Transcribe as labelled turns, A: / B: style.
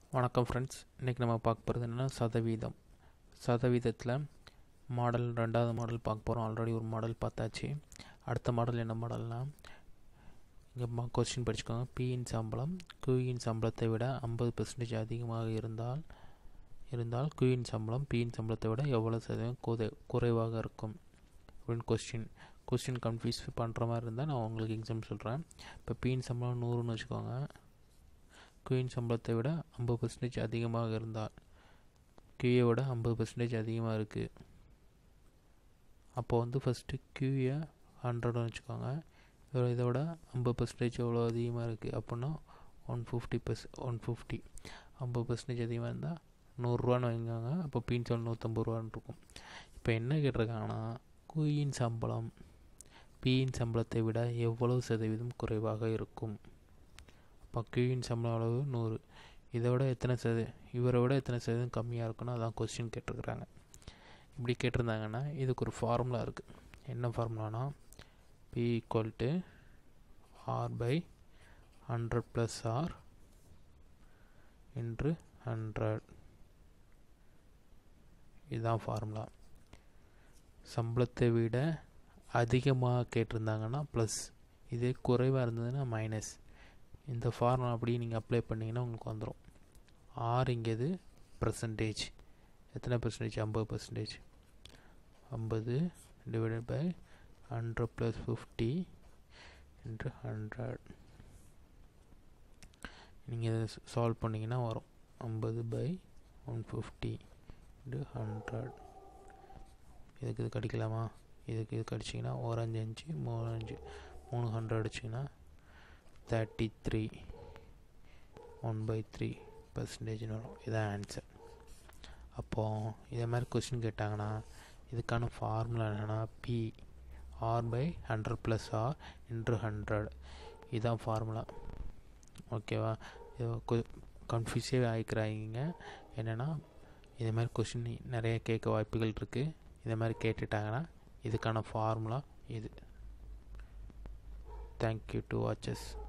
A: வணக்கம் ஃப்ரெண்ட்ஸ் இன்றைக்கி நம்ம பார்க்க போகிறது என்னென்னா சதவீதம் சதவீதத்தில் மாடல் ரெண்டாவது மாடல் பார்க்க போகிறோம் ஆல்ரெடி ஒரு மாடல் பார்த்தாச்சு அடுத்த மாடல் என்ன மாடல்னால் இங்கே கொஸ்டின் படிச்சுக்கோங்க பியின் சம்பளம் குயின் சம்பளத்தை விட ஐம்பது பெர்சன்டேஜ் அதிகமாக இருந்தால் இருந்தால் குயின் சம்பளம் பியின் சம்பளத்தை விட எவ்வளோ சதவீதம் குறை குறைவாக இருக்கும் அப்படின்னு கொஸ்டின் கொஸ்டின் கன்ஃபியூஸ் பண்ணுற மாதிரி இருந்தால் நான் உங்களுக்கு எக்ஸாம் சொல்கிறேன் இப்போ பியின் சம்பளம் நூறுன்னு வச்சுக்கோங்க குயின் சம்பளத்தை விட ஐம்பது பர்சன்டேஜ் அதிகமாக இருந்தால் கியூயை விட ஐம்பது பர்சன்டேஜ் அதிகமாக இருக்குது அப்போ வந்து ஃபஸ்ட்டு கியூயை ஹண்ட்ரட்னு வச்சுக்கோங்க இதோட இதை விட ஐம்பது பர்சன்டேஜ் எவ்வளோ அதிகமாக இருக்குது அப்படின்னா ஒன் ஃபிஃப்டி பர்ஸ் ஒன் ஃபிஃப்டி ஐம்பது பர்சன்டேஜ் அதிகமாக இருந்தால் நூறுரூவான்னு வைங்காங்க அப்போ பீன் சம்பளம் நூற்றம்பது ரூபான்னு இருக்கும் இப்போ என்ன கேட்டிருக்காங்கன்னா குயின் சம்பளம் பியின் சம்பளத்தை விட எவ்வளவு சதவீதம் குறைவாக இருக்கும் அப்போ கியூயின் சம்பளம் அளவு நூறு இதை விட எத்தனை சதவீ இவரை விட எத்தனை சதவீதம் கம்மியாக இருக்குன்னு அதான் கொஸ்டின் கேட்டிருக்கிறாங்க இப்படி கேட்டிருந்தாங்கன்னா இதுக்கு ஒரு ஃபார்முலா இருக்குது என்ன ஃபார்முலானா P equal to R by hundred plus R into hundred இதுதான் ஃபார்முலா சம்பளத்தை விட அதிகமாக கேட்டிருந்தாங்கன்னா ப்ளஸ் இதே குறைவாக இருந்ததுன்னா மைனஸ் இந்த ஃபார்முலா அப்படி நீங்கள் அப்ளை பண்ணிங்கன்னா உங்களுக்கு வந்துடும் ஆர் இங்கேது பர்சன்டேஜ் எத்தனை பர்சன்டேஜ் ஐம்பது பர்சன்டேஜ் ஐம்பது divided by hundred plus fifty into hundred நீங்கள் இதை சால்வ் பண்ணிங்கன்னா வரும் ஐம்பது by one fifty into hundred இதுக்கு இது கடிக்கலாமா இதுக்கு இது கடிச்சிங்கன்னா ஒரு அஞ்சு அஞ்சு மூணு அஞ்சு மூணு ஹண்ட்ரட் அடிச்சிங்கன்னா thirty three one by three பர்சன்டேஜ்னு வரும் இதான் ஆன்சர் அப்போது இதே மாதிரி கொஸ்டின் கேட்டாங்கன்னா இதுக்கான ஃபார்முலா என்னென்னா P R by hundred plus R into hundred இதுதான் ஃபார்முலா ஓகேவா கன்ஃபியூஸே ஆகிக்கிறாங்க என்னென்னா இதே மாதிரி கொஷின் நிறைய கேட்க வாய்ப்புகள் இருக்குது இதே மாதிரி கேட்டுட்டாங்கன்னா இதுக்கான ஃபார்முலா இது தேங்க்யூ டு வாட்சஸ்